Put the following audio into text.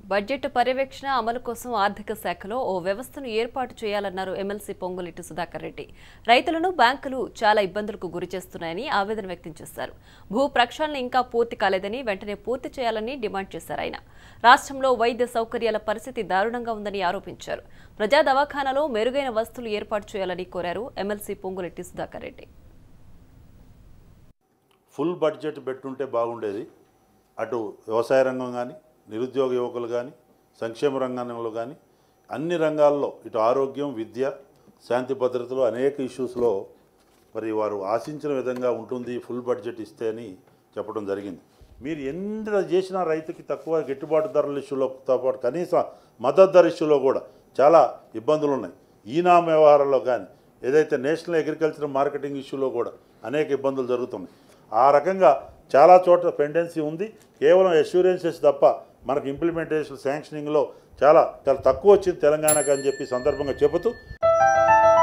budget పర్యవేక్షణ అమలు కోసం ఆర్థిక శాఖలో ఓ వ్యవస్థను ఏర్పాటు చేయాలన్నారు ఎమ్మెల్సీ పొంగులెట్టి సుధాకర్ రెడ్డి రైతులను బ్యాంకులు చాలా ఇబ్బందులకు గురి చేస్తున్నాయని ఆవేదన వ్యక్తం చేశారు భూ ప్రక్షాళన ఇంకా పూర్తి కాలేదని వెంటనే పూర్తి చేయాలని డిమాండ్ చేశారు ఆయన రాష్ట్రంలో వైద్య సౌకర్యాల పరిస్థితి దారుణంగా ఉందని ఆరోపించారు ప్రజా దవాఖానాలో మెరుగైన వస్తువులు ఏర్పాటు చేయాలని కోరారు MLC Ponguleti Sudhakar Reddy full budget పెట్టుంటే బాగుండేది అటు వ్యవసాయ రంగం కానీ నిరుద్యోగ యువకులు కానీ సంక్షేమ రంగంలో కానీ అన్ని రంగాల్లో ఇటు ఆరోగ్యం విద్య శాంతి భద్రతలు అనేక ఇష్యూస్లో మరి వారు ఆశించిన విధంగా ఉంటుంది ఫుల్ బడ్జెట్ ఇస్తే అని చెప్పడం జరిగింది మీరు ఎంత చేసినా రైతుకి తక్కువ గిట్టుబాటు ధరల ఇష్యూలతో పాటు కనీస మద్దతు ధర ఇష్యూలో కూడా చాలా ఇబ్బందులు ఉన్నాయి ఈనాం వ్యవహారంలో కానీ ఏదైతే నేషనల్ అగ్రికల్చర్ మార్కెటింగ్ ఇష్యూలో కూడా అనేక ఇబ్బందులు జరుగుతున్నాయి ఆ రకంగా చాలా చోట్ల పెండెన్సీ ఉంది కేవలం అష్యూరెన్సెస్ తప్ప మనకు ఇంప్లిమెంటేషన్ శాంక్షనింగ్లో చాలా చాలా తక్కువ వచ్చింది తెలంగాణకు అని చెప్పి సందర్భంగా చెబుతూ